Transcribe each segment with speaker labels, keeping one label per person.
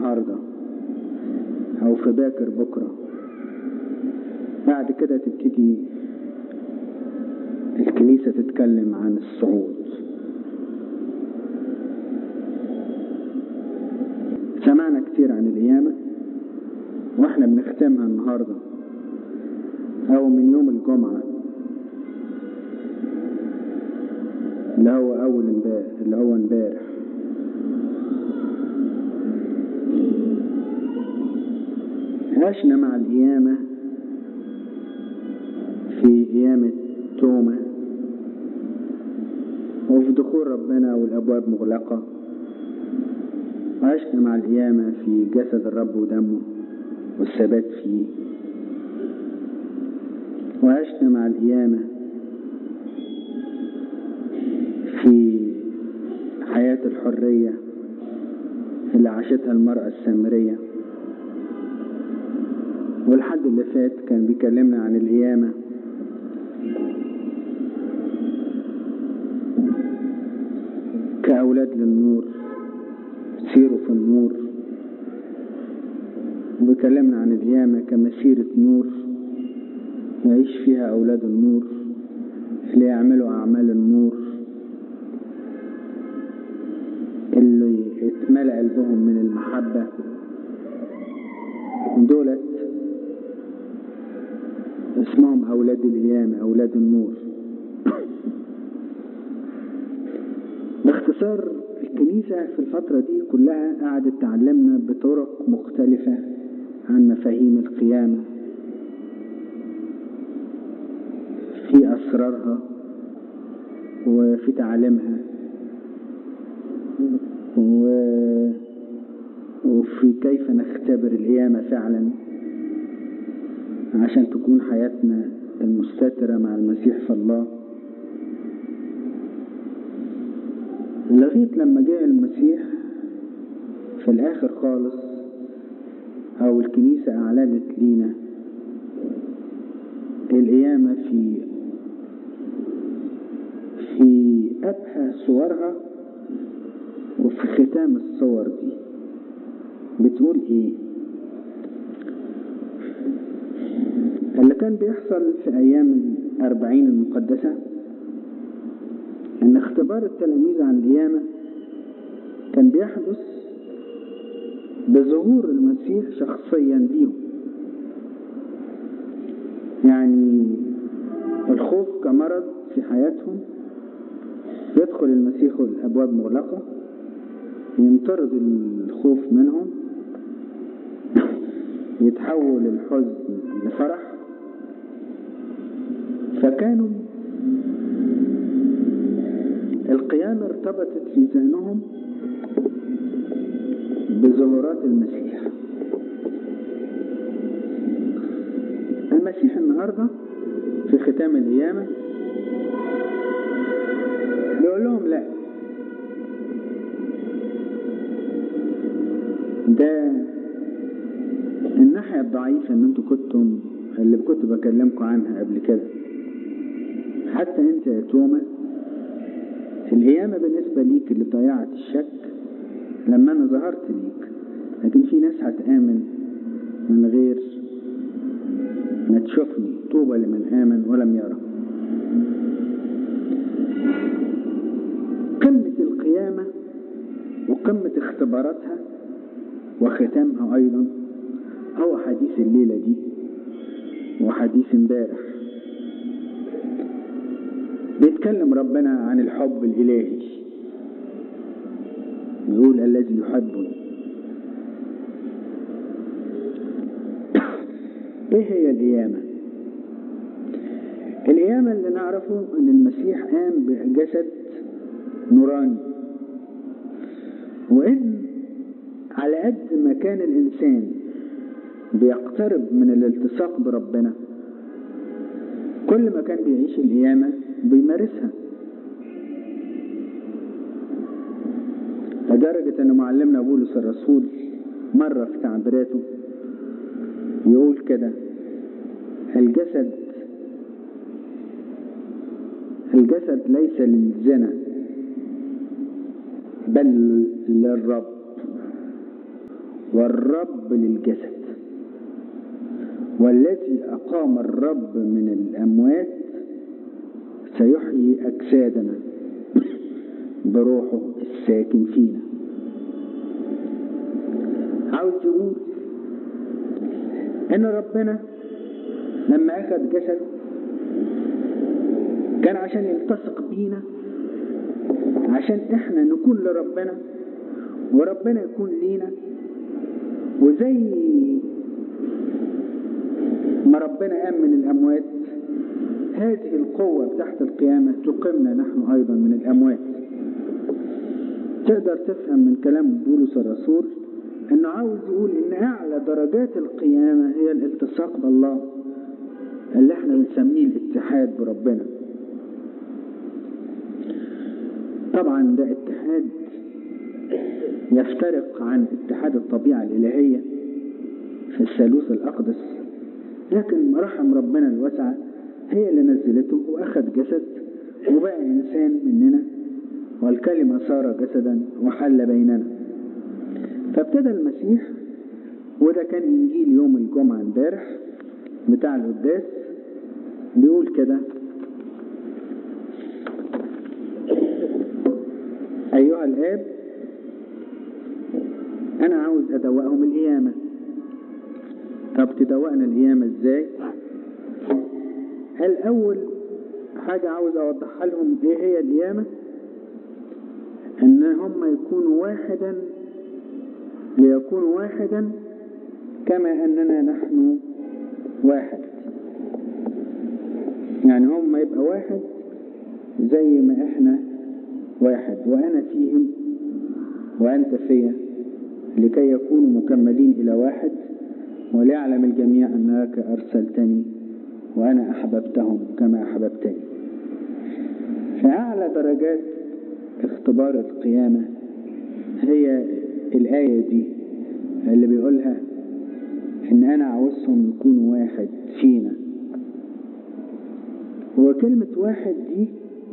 Speaker 1: النهاردة أو في باكر بكرة بعد كده تبتدي الكنيسة تتكلم عن الصعود سمعنا كتير عن القيامة واحنا بنختمها النهاردة أو من يوم الجمعة اللي هو أول امبارح اللي هو امبارح عشنا مع القيامة في قيامة توما وفي دخول ربنا والأبواب مغلقة وعشنا مع القيامة في جسد الرب ودمه والثبات فيه وعشنا مع القيامة في حياة الحرية اللي عاشتها المرأة السامرية والحد اللي فات كان بيكلمنا عن القيامة كأولاد للنور سيروا في النور وبيكلمنا عن القيامة كمسيرة نور يعيش فيها أولاد النور اللي يعملوا أعمال النور اللي اتملأ قلبهم من المحبة دولت اسمهم أولاد القيامة أولاد النور باختصار الكنيسة في الفترة دي كلها قعدت تعلمنا بطرق مختلفة عن مفاهيم القيامة في أسرارها وفي تعاليمها و... وفي كيف نختبر القيامة فعلا عشان تكون حياتنا المستترة مع المسيح في الله لغاية لما جاء المسيح في الآخر خالص أو الكنيسة أعلنت لينا القيامة في في أبهى صورها وفي ختام الصور دي بتقول إيه اللي كان بيحصل في أيام الأربعين المقدسة إن اختبار التلاميذ عن القيامة كان بيحدث بظهور المسيح شخصيا ليهم يعني الخوف كمرض في حياتهم يدخل المسيح والأبواب مغلقة ينطرد الخوف منهم يتحول الحزن لفرح فكانوا القيامة ارتبطت في ذهنهم بظهورات المسيح المسيح النهاردة في ختام القيامة يقول لهم لا ده الناحية الضعيفة ان انتوا كنتم اللي كنت بكلمكم عنها قبل كده حتى انت يا توما القيامة بالنسبة ليك اللي ضيعت الشك لما انا ظهرت ليك لكن في ناس هتآمن من غير ما تشوفني طوبى لمن آمن ولم يرى قمة القيامة وقمة اختباراتها وختامها أيضا هو حديث الليلة دي وحديث امبارح بيتكلم ربنا عن الحب الإلهي يقول الذي يحبني ايه هي القيامة القيامة اللي نعرفه ان المسيح قام بجسد نوراني وان على قد ما كان الانسان بيقترب من الالتصاق بربنا كل ما كان بيعيش القيامة بيمارسها لدرجة ان معلمنا بولس الرسول مرة في تعبيراته يقول كده الجسد الجسد ليس للزنا بل للرب والرب للجسد والذي أقام الرب من الأموات سيحيي أجسادنا بروحه الساكن فينا عاوز يقول إن ربنا لما أخذ جسد كان عشان يلتصق بينا عشان احنا نكون لربنا وربنا يكون لينا وزي ما ربنا قام من الأموات هذه القوة تحت القيامة تقيمنا نحن أيضا من الأموات تقدر تفهم من كلام بولس الرسول أنه عاوز يقول إن أعلى درجات القيامة هي الالتصاق بالله اللي احنا بنسميه الاتحاد بربنا طبعا ده اتحاد يفترق عن اتحاد الطبيعة الإلهية في الثالوث الأقدس لكن رحم ربنا الواسعة هي اللي نزلته وأخذ جسد وبقى إنسان مننا والكلمة صار جسدا وحل بيننا فابتدى المسيح وده كان إنجيل يوم الجمعة امبارح بتاع القداس بيقول كده أيها الآب أنا عاوز أدوقهم القيامة طب تدوقنا القيامة إزاي؟ هل أول حاجة عاوز أوضحها لهم إيه هي القيامة؟ إن هم يكونوا واحدا ليكونوا واحدا كما أننا نحن واحد يعني هم يبقى واحد زي ما إحنا واحد وأنا فيهم وأنت فيا لكي يكونوا مكملين إلى واحد وليعلم الجميع أنك أرسلتني وأنا أحببتهم كما أحببتني فأعلى درجات اختبار القيامة هي الآية دي اللي بيقولها إن أنا عاوزهم يكونوا واحد فينا وكلمة واحد دي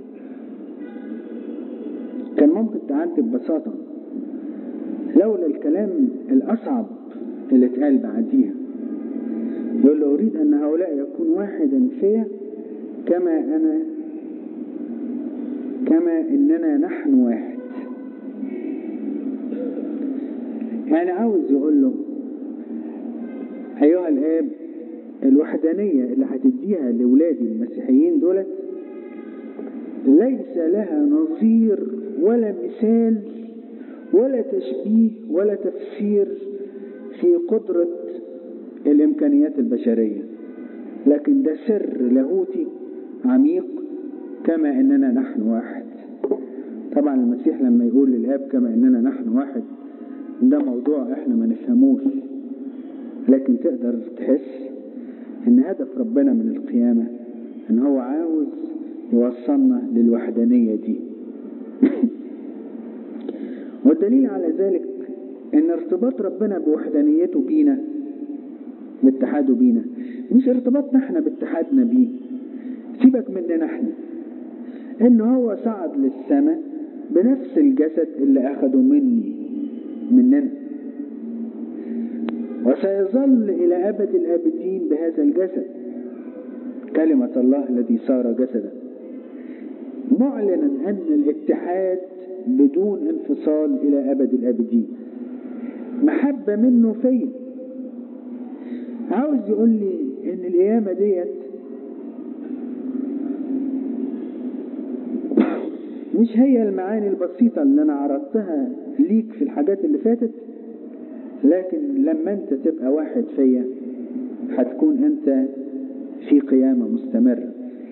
Speaker 1: كان ممكن تعدي ببساطة لولا الكلام الأصعب اللي اتقال بعديها يقول له أريد أن هؤلاء يكون واحدا فيا كما أنا كما إننا نحن واحد يعني عاوز يقول له أيها الآب الوحدانية اللي هتديها لولادي المسيحيين دولت ليس لها نظير ولا مثال ولا تشبيه ولا تفسير في قدرة الإمكانيات البشرية لكن ده سر لاهوتي عميق كما إننا نحن واحد طبعا المسيح لما يقول للآب كما إننا نحن واحد ده موضوع إحنا ما نفهموش لكن تقدر تحس إن هدف ربنا من القيامة إن هو عاوز يوصلنا للوحدانية دي والدليل على ذلك ان ارتباط ربنا بوحدانيته بينا باتحاده بينا مش ارتباطنا احنا باتحادنا بيه سيبك مننا احنا ان هو صعد للسماء بنفس الجسد اللي اخده مني مننا وسيظل الى ابد الابدين بهذا الجسد كلمة الله الذي صار جسدا معلنا ان الاتحاد بدون انفصال الى ابد الابدين محبة منه فيا عاوز يقول لي ان القيامة ديت مش هي المعاني البسيطة اللي انا عرضتها ليك في الحاجات اللي فاتت لكن لما انت تبقى واحد فيا هتكون انت في قيامة مستمرة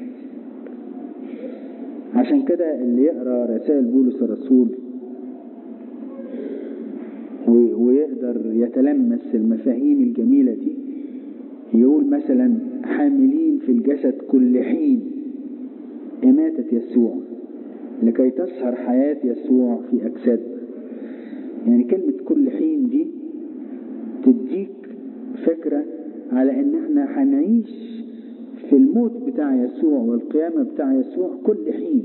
Speaker 1: عشان كده اللي يقرأ رسائل بولس الرسول ويقدر يتلمس المفاهيم الجميلة دي يقول مثلا حاملين في الجسد كل حين إماتة يسوع لكي تسهر حياة يسوع في أجسادنا يعني كلمة كل حين دي تديك فكرة على ان احنا هنعيش في الموت بتاع يسوع والقيامة بتاع يسوع كل حين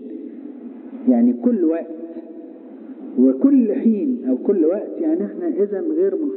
Speaker 1: يعني كل وقت وكل حين او كل وقت يعني احنا اذا غير